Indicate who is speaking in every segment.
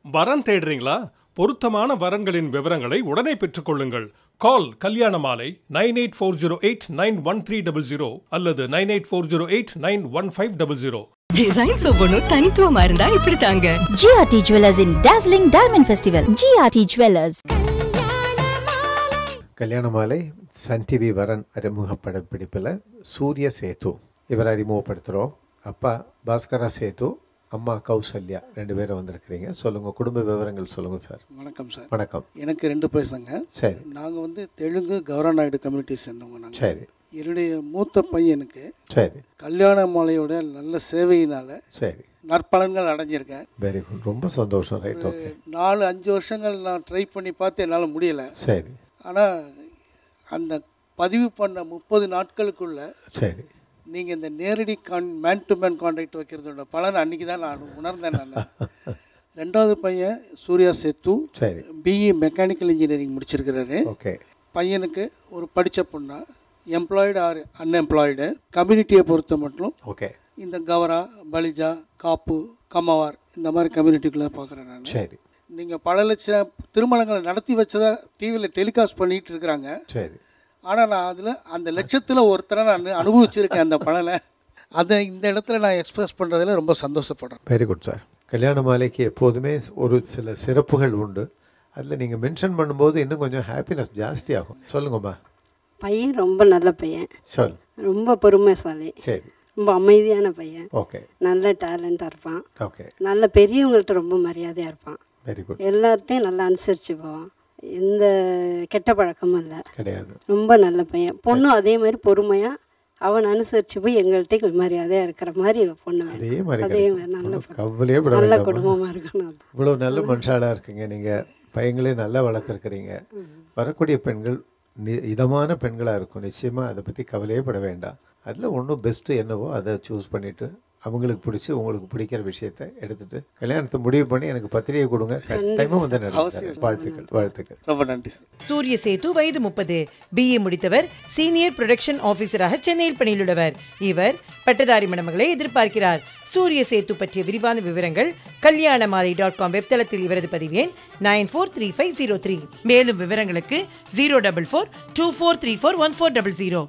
Speaker 1: வரன் தேடுறீங்களா பொருத்தமான வரன்களின் விவரங்களை உடனே பெற்றுக்கொள்ளுங்கள் call Kalyana Malai nine eight four zero eight nine one three double zero அல்லது nine eight four zero eight nine one five double zero
Speaker 2: designs ஒவ்வொன்றும் தனித்துவமா இருந்தா இப்படி தாங்க
Speaker 3: GRT Jewelers in Dazzling Diamond Festival. GRT Jewelers.
Speaker 4: Kalyanamalai Sun TV வரன் அறிமுக படப்பிடிப்பில் சூரிய சேது இவர் அறிமுகப்படுத்துகிறோம் அப்பா பாஸ்கரா சேது அம்மா கௌசல்யா ரெண்டு பேரும் வந்திருக்கிறீங்க சொல்லுங்கள் குடும்ப விவரங்கள் சொல்லுங்கள் சார்
Speaker 5: வணக்கம் சார்
Speaker 4: வணக்கம்
Speaker 5: எனக்கு ரெண்டு பசங்க
Speaker 4: சரி
Speaker 5: நாங்கள் வந்து தெலுங்கு கௌரவ நாயுடு கம்யூனிட்டி சேர்ந்தவங்க நாங்கள்
Speaker 4: சரி
Speaker 5: என்னுடைய மூத்த பையனுக்கு
Speaker 4: சரி
Speaker 5: கல்யாண மாலையோட நல்ல சேவையினால
Speaker 4: சரி
Speaker 5: நற்பலன்கள் அடைஞ்சிருக்கேன்
Speaker 4: வெரி குட் ரொம்ப சந்தோஷம் ரைட் ஓகே
Speaker 5: நாலு அஞ்சு வருஷங்கள் நான் ட்ரை பண்ணி பார்த்து என்னால் முடியல
Speaker 4: சரி
Speaker 5: ஆனால் அந்த பதிவு பண்ண முப்பது நாட்களுக்குள்ள
Speaker 4: சரி
Speaker 5: நீங்கள் இந்த நேரடி கான் மேன் டு மேன் கான்டாக்ட் வைக்கிறதோட பலன் அன்றைக்கி தான் நான் உணர்ந்தேன் நான் ரெண்டாவது பையன் சூர்யா சேத்து
Speaker 4: சரி
Speaker 5: பிஇ மெக்கானிக்கல் இன்ஜினியரிங் முடிச்சிருக்கிறாரு
Speaker 4: ஓகே
Speaker 5: பையனுக்கு ஒரு படித்த பொண்ணா எம்ப்ளாய்டு ஆர் அன்எம்ப்ளாய்டு கம்யூனிட்டியை பொறுத்த மட்டும்
Speaker 4: ஓகே
Speaker 5: இந்த கவரா பலிஜா காப்பு கம்மவார் இந்த மாதிரி கம்யூனிட்டிக்குள்ளே பார்க்குறேன் நான்
Speaker 4: சரி
Speaker 5: நீங்கள் பல லட்சம் திருமணங்களை நடத்தி வச்சதா டிவியில் டெலிகாஸ்ட் பண்ணிட்டு இருக்கிறாங்க
Speaker 4: சரி
Speaker 5: ஆனால் நான் அதில் அந்த லட்சத்தில் ஒருத்தரை நான் அனுபவிச்சிருக்கேன் அந்த பலனை அதை இந்த இடத்துல நான் எக்ஸ்பிரஸ் பண்ணுறதுல ரொம்ப சந்தோஷப்படுறேன்
Speaker 4: வெரி குட் சார் கல்யாண மாலைக்கு எப்போதுமே ஒரு சில சிறப்புகள் உண்டு அதில் நீங்கள் மென்ஷன் பண்ணும்போது இன்னும் கொஞ்சம் ஹாப்பினஸ் ஜாஸ்தி ஆகும் சொல்லுங்கம்மா
Speaker 6: பையன் ரொம்ப நல்ல பையன்
Speaker 4: சொல்
Speaker 6: ரொம்ப பொறுமைசாலி
Speaker 4: சரி
Speaker 6: ரொம்ப அமைதியான பையன்
Speaker 4: ஓகே
Speaker 6: நல்ல டேலண்டாக இருப்பான்
Speaker 4: ஓகே
Speaker 6: நல்ல பெரியவங்கள்ட்ட ரொம்ப மரியாதையாக இருப்பான்
Speaker 4: வெரி குட்
Speaker 6: எல்லார்ட்டையும் நல்லா அனுசரித்து போவான் எந்த கெட்ட பழக்கமும் இல்லை
Speaker 4: கிடையாது
Speaker 6: ரொம்ப நல்ல பையன் பொண்ணும் அதே மாதிரி பொறுமையாக அவன் அனுசரித்து போய் எங்கள்கிட்ட கொஞ்சம் மரியாதையாக இருக்கிற மாதிரி ஒரு பொண்ணு வேணும்.
Speaker 4: அதே மாதிரி
Speaker 6: அதே
Speaker 4: கிடைக்கும்.
Speaker 6: மாதிரி நல்ல
Speaker 4: ஒண்ணும்
Speaker 6: பொண்ணு.
Speaker 4: கவலையே பட
Speaker 6: நல்ல
Speaker 4: வேண்டாம்மா.
Speaker 6: குடும்பமாக இருக்கணும்
Speaker 4: இவ்வளோ நல்ல மனுஷாலாக இருக்கீங்க நீங்கள் பையங்களையும் நல்லா வளர்த்துருக்கிறீங்க வரக்கூடிய பெண்கள் நி- இதமான பெண்களாக இருக்கும் நிச்சயமாக அதை பற்றி கவலையே பட வேண்டாம் அதில் ஒன்றும் பெஸ்ட்டு என்னவோ அதை சூஸ் பண்ணிவிட்டு அவங்களுக்கு பிடிச்சி உங்களுக்கு பிடிக்கிற விஷயத்த எடுத்துட்டு கல்யாணத்தை முடிவு பண்ணி எனக்கு பத்திரிகை கொடுங்க கட்டாயமாக வந்து நடத்துறேன். வாழ்த்துக்கள் வாழ்த்துக்கள்
Speaker 5: ரொம்ப நன்றி சார்
Speaker 7: சூரிய சேது வயது முப்பது பிஏ முடித்தவர் சீனியர் ப்ரொடக்ஷன் ஆபீசராக சென்னையில் பணியிலுள்ளவர் இவர் பட்டதாரி மணமகளை எதிர்பார்க்கிறார் சூரிய சேது பற்றிய விரிவான விவரங்கள் கல்யாண மாலை டாட் காம் வெப்தளத்தில் இவரது பதிவு எண் nine four three five zero three மேலும் விவரங்களுக்கு zero double four two four three four one four double zero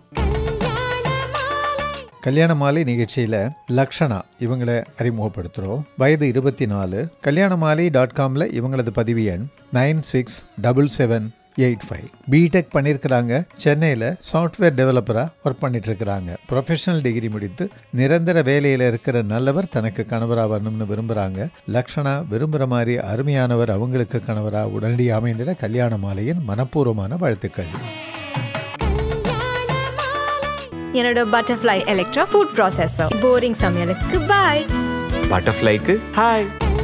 Speaker 4: Kalyana Malai நிகழ்ச்சியில் லக்ஷனா இவங்களை அறிமுகப்படுத்துகிறோம் வயது இருபத்தி நாலு கல்யாண மாலை டாட் காமில் இவங்களது பதிவு எண் nine six double seven eight five BTech பண்ணியிருக்கிறாங்க சென்னையில் சாஃப்ட்வேர் டெவலப்பராக ஒர்க் பண்ணிட்டு இருக்கிறாங்க ப்ரொஃபஷனல் டிகிரி முடித்து நிரந்தர வேலையில் இருக்கிற நல்லவர் தனக்கு கணவராக வரணும்னு விரும்புகிறாங்க லக்ஷனா விரும்புகிற மாதிரி அருமையானவர் அவங்களுக்கு கணவராக உடனடியாக அமைந்திட கல்யாண மாலையின் மனப்பூர்வமான வாழ்த்துக்கள்
Speaker 8: என்னோட Butterfly Electra food processor boring சமையலுக்கு பாய்
Speaker 9: பட்டர்ஃப்ளைக்கு ஹாய்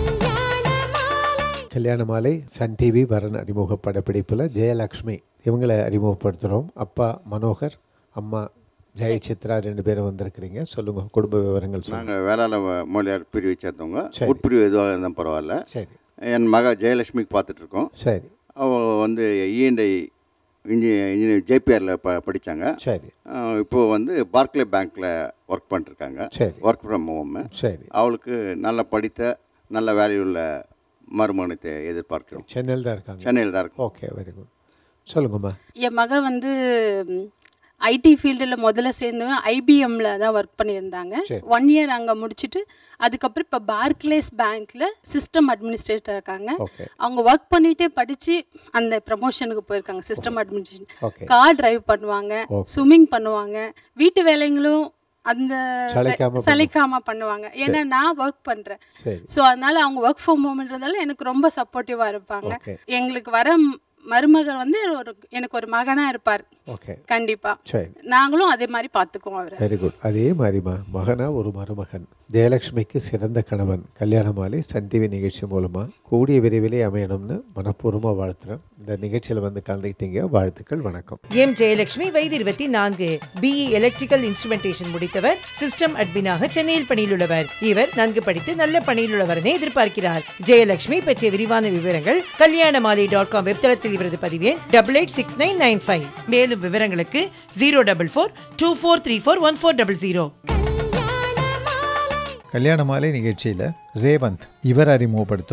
Speaker 4: கல்யாண மாலை சன் டிவி வரன் அறிமுக படப்பிடிப்பில் ஜெயலக்ஷ்மி இவங்களை அறிமுகப்படுத்துகிறோம் அப்பா மனோகர் அம்மா ஜெய சித்ரா ரெண்டு பேரும் வந்திருக்கிறீங்க சொல்லுங்க குடும்ப விவரங்கள் சொல்லுங்க
Speaker 10: நாங்கள் வேளாண் மொழியார் பிரிவை சேர்ந்தவங்க
Speaker 4: சரி.
Speaker 10: உட்பிரிவு எதுவாக இருந்தால் பரவாயில்ல
Speaker 4: சரி
Speaker 10: என் மக ஜெயலட்சுமிக்கு பார்த்துட்ருக்கோம்
Speaker 4: சரி
Speaker 10: அவள் வந்து இஎன்ஐ இன்ஜி இன்ஜினியர் ஜேபிஆரில் ப படித்தாங்க
Speaker 4: சரி
Speaker 10: இப்போது வந்து பார்க்லே பேங்க்கில் ஒர்க் பண்ணிருக்காங்க
Speaker 4: சரி.
Speaker 10: ஒர்க் ஃப்ரம் ஹோம்
Speaker 4: சரி
Speaker 10: அவளுக்கு நல்ல படித்த நல்ல வேல்யூள்ள மறுமணத்தை எதிர்பார்க்கிறோம்
Speaker 4: சென்னையில் தான் இருக்காங்க
Speaker 10: சென்னையில் தான் இருக்கும்
Speaker 4: ஓகே வெரி குட் சொல்லுங்கம்மா
Speaker 11: என் மக வந்து ஐடி ஃபீல்டில் முதல்ல சேர்ந்தவன் ஐபிஎம்ல தான் ஒர்க் பண்ணியிருந்தாங்க
Speaker 4: சரி.
Speaker 11: ஒன் இயர் அங்கே முடிச்சுட்டு அதுக்கப்புறம் இப்போ பார்க்லேஸ் பேங்க்கில் சிஸ்டம் அட்மினிஸ்ட்ரேட்டர் இருக்காங்க
Speaker 4: ஓகே
Speaker 11: அவங்க ஒர்க் பண்ணிட்டே படித்து அந்த ப்ரமோஷனுக்கு போயிருக்காங்க system administration
Speaker 4: okay
Speaker 11: car drive பண்ணுவாங்க
Speaker 4: Okay.
Speaker 11: ஸ்விம்மிங் பண்ணுவாங்க வீட்டு வேலைங்களும் அந்த
Speaker 4: சளைக்காம
Speaker 11: சலிக்காம பண்ணுவாங்க ஏன்னா நான் ஒர்க் பண்றேன்
Speaker 4: சரி
Speaker 11: ஸோ அதனால அவங்க ஒர்க் ஃப்ரம் ஹோம்ன்றதால எனக்கு ரொம்ப சப்போர்ட்டிவா இருப்பாங்க
Speaker 4: Okay.
Speaker 11: எங்களுக்கு வர ம- மருமகள் வந்து ஒரு எனக்கு ஒரு மகனா இருப்பார்
Speaker 4: ஓகே
Speaker 11: கண்டிப்பா
Speaker 4: சரி
Speaker 11: நாங்களும் அதே மாதிரி பார்த்துக்குவோம் அவரை
Speaker 4: வெரி குட் அதே மாதிரிமா மகனா ஒரு மருமகன் ஜெயலட்சுமிக்கு சிறந்த கணவன் கல்யாண மாலை சன் டிவி நிகழ்ச்சி மூலமாக கூடிய விரைவிலே அமையணும்னு மனப்பூர்வமாக வாழ்த்துறேன் இந்த நிகழ்ச்சியில் வந்து கலந்துக்கிட்டீங்க வாழ்த்துக்கள் வணக்கம்
Speaker 7: எம் ஜெயலட்சுமி வயது இருபத்தி நான்கு பிஇ எலக்ட்ரிக்கல் இன்ஸ்ட்ருமெண்டேஷன் முடித்தவர் சிஸ்டம் அட்மினாக சென்னையில் பணியிலுள்ளவர் இவர் நன்கு படித்து நல்ல பணியிலுள்ளவரனை எதிர்பார்க்கிறார் ஜெயலட்சுமி பற்றிய விரிவான விவரங்கள் கல்யாண மாலை டாட் காம் வெப்தளத்தில் இவரது பதிவு எண் double eight six nine nine five மேலும் விவரங்களுக்கு zero double four two four three four one four double zero
Speaker 4: Kalyana Malai நிகழ்ச்சியில் ரேவந்த் இவர் அறிமுகப்படுத்துகிறோம்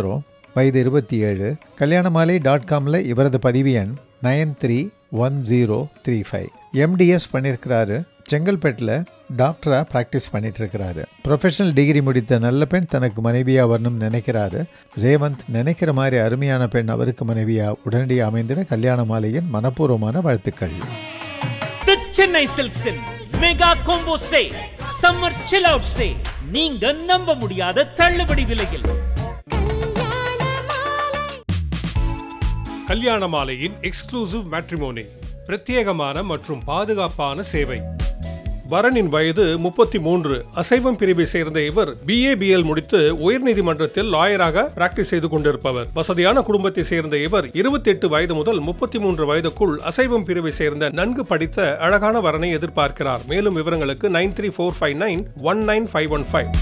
Speaker 4: வயது இருபத்தி ஏழு கல்யாணமாலை டாட் காமில் இவரது பதிவு எண் nine three one zero three five MDS பண்ணியிருக்கிறாரு செங்கல்பேட்டில் டாக்டராக ப்ராக்டிஸ் பண்ணிட்டு இருக்கிறாரு ப்ரொஃபஷனல் டிகிரி முடித்த நல்ல பெண் தனக்கு மனைவியாக வரணும்னு நினைக்கிறாரு ரேவந்த் நினைக்கிற மாதிரி அருமையான பெண் அவருக்கு மனைவியாக உடனடியாக அமைந்திட கல்யாண மாலையின் மனப்பூர்வமான வாழ்த்துக்கள்
Speaker 12: தி சென்னை சில்க்ஸின் mega combo sale summer chill out sale நீங்க நம்ப முடியாத தள்ளுபடி விலையில்
Speaker 1: கல்யாண மாலையின் எக்ஸ்க்ளூசிவ் மேட்ரிமோனி பிரத்யேகமான மற்றும் பாதுகாப்பான சேவை வரனின் வயது முப்பத்தி மூன்று அசைவம் பிரிவை சேர்ந்த இவர் பிஏபிஎல் முடித்து உயர்நீதிமன்றத்தில் லாயராக பிராக்டிஸ் செய்து கொண்டிருப்பவர் வசதியான குடும்பத்தை சேர்ந்த இவர் இருபத்தி எட்டு வயது முதல் முப்பத்தி மூன்று வயதுக்குள் அசைவம் பிரிவை சேர்ந்த நன்கு படித்த அழகான வரனை எதிர்பார்க்கிறார் மேலும் விவரங்களுக்கு nine three four five nine one nine five one five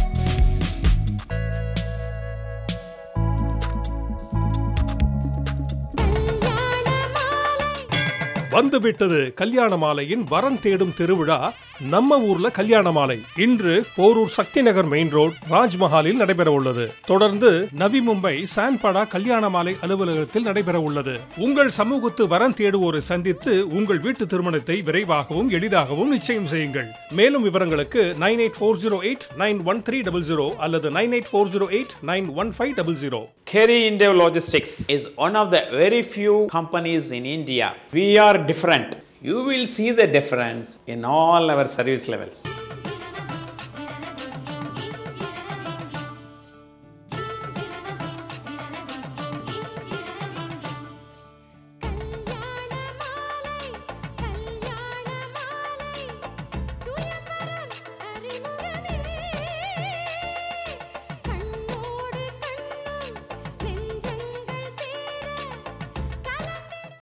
Speaker 1: வந்துவிட்டது கல்யாண மாலையின் வரன் தேடும் திருவிழா நம்ம ஊர்ல கல்யாண மாலை இன்று போரூர் சக்தி நகர் மெயின் ரோட் ராஜ்மஹாலில் நடைபெற உள்ளது தொடர்ந்து நவி மும்பை சான்படா கல்யாண மாலை அலுவலகத்தில் நடைபெற உள்ளது உங்கள் சமூகத்து வரன் தேடுவோரை சந்தித்து உங்கள் வீட்டு திருமணத்தை விரைவாகவும் எளிதாகவும் நிச்சயம் செய்யுங்கள் மேலும் விவரங்களுக்கு nine eight four zero eight nine one three double zero அல்லது nine eight four zero eight nine one five double zero
Speaker 13: Kerry India Logistics is one of the very few companies in India. We are different. You will see the difference in all our service levels.